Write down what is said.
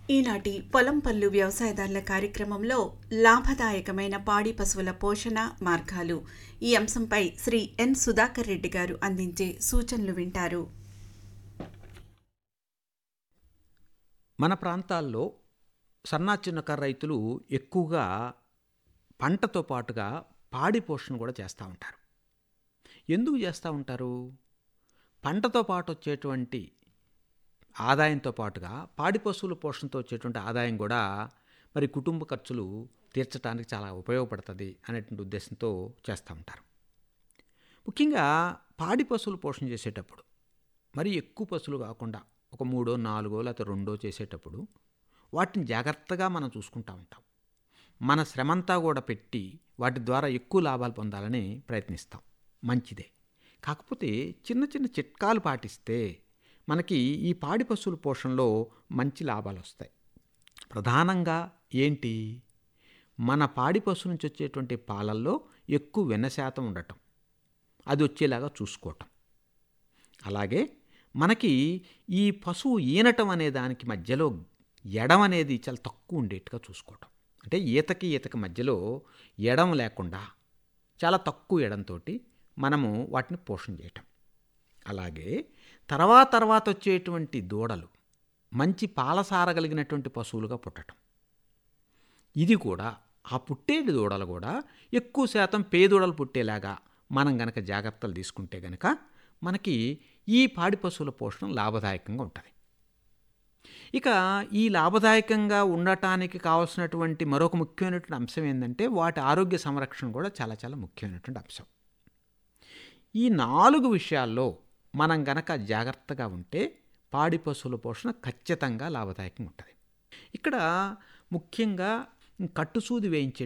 ఈనాటి పొలం పళ్ళు వ్యవసాయదారుల కార్యక్రమంలో లాభదాయకమైన పాడి పశువుల పోషణ మార్గాలు ఈ అంశంపై శ్రీ ఎన్ సుధాకర్ రెడ్డి గారు అందించే సూచనలు వింటారు మన ప్రాంతాల్లో సన్నా చిన్నకారు రైతులు ఎక్కువగా పంటతో పాటుగా పాడి పోషణ కూడా చేస్తూ ఉంటారు ఎందుకు చేస్తూ ఉంటారు పంటతో పాటు వచ్చేటువంటి ఆదాయంతో పాటుగా పాడి పశువుల పోషణతో వచ్చేటువంటి ఆదాయం కూడా మరి కుటుంబ ఖర్చులు తీర్చడానికి చాలా ఉపయోగపడుతుంది అనేటువంటి ఉద్దేశంతో చేస్తూ ఉంటారు ముఖ్యంగా పాడి పశువులు పోషణ చేసేటప్పుడు మరి ఎక్కువ పశువులు కాకుండా ఒక మూడో నాలుగో లేకపోతే రెండో చేసేటప్పుడు వాటిని జాగ్రత్తగా మనం చూసుకుంటూ ఉంటాం మన శ్రమంతా కూడా పెట్టి వాటి ద్వారా ఎక్కువ లాభాలు పొందాలని ప్రయత్నిస్తాం మంచిదే కాకపోతే చిన్న చిన్న చిట్కాలు పాటిస్తే మనకి ఈ పాడి పశువుల పోషణలో మంచి లాభాలు వస్తాయి ప్రధానంగా ఏంటి మన పాడి పశువు నుంచి వచ్చేటువంటి పాలల్లో ఎక్కువ వెన్న శాతం ఉండటం అది వచ్చేలాగా చూసుకోవటం అలాగే మనకి ఈ పశువు ఈనటం అనే దానికి మధ్యలో ఎడం అనేది చాలా తక్కువ ఉండేట్టుగా చూసుకోవటం అంటే ఈతకి ఈతకి మధ్యలో ఎడం లేకుండా చాలా తక్కువ ఎడంతో మనము వాటిని పోషణ చేయటం అలాగే తర్వాత తర్వాత వచ్చేటువంటి దూడలు మంచి పాలసారగలిగినటువంటి పశువులుగా పుట్టటం ఇది కూడా ఆ పుట్టేటి దూడలు కూడా ఎక్కువ శాతం పేదూడలు పుట్టేలాగా మనం గనక జాగ్రత్తలు తీసుకుంటే గనక మనకి ఈ పాడి పశువుల పోషణ లాభదాయకంగా ఉంటుంది ఇక ఈ లాభదాయకంగా ఉండటానికి కావాల్సినటువంటి మరొక ముఖ్యమైనటువంటి అంశం ఏంటంటే వాటి ఆరోగ్య సంరక్షణ కూడా చాలా చాలా ముఖ్యమైనటువంటి అంశం ఈ నాలుగు విషయాల్లో మనం గనక జాగ్రత్తగా ఉంటే పాడి పశువుల పోషణ ఖచ్చితంగా లాభదాయకంగా ఉంటుంది ఇక్కడ ముఖ్యంగా కట్టుసూది వేయించే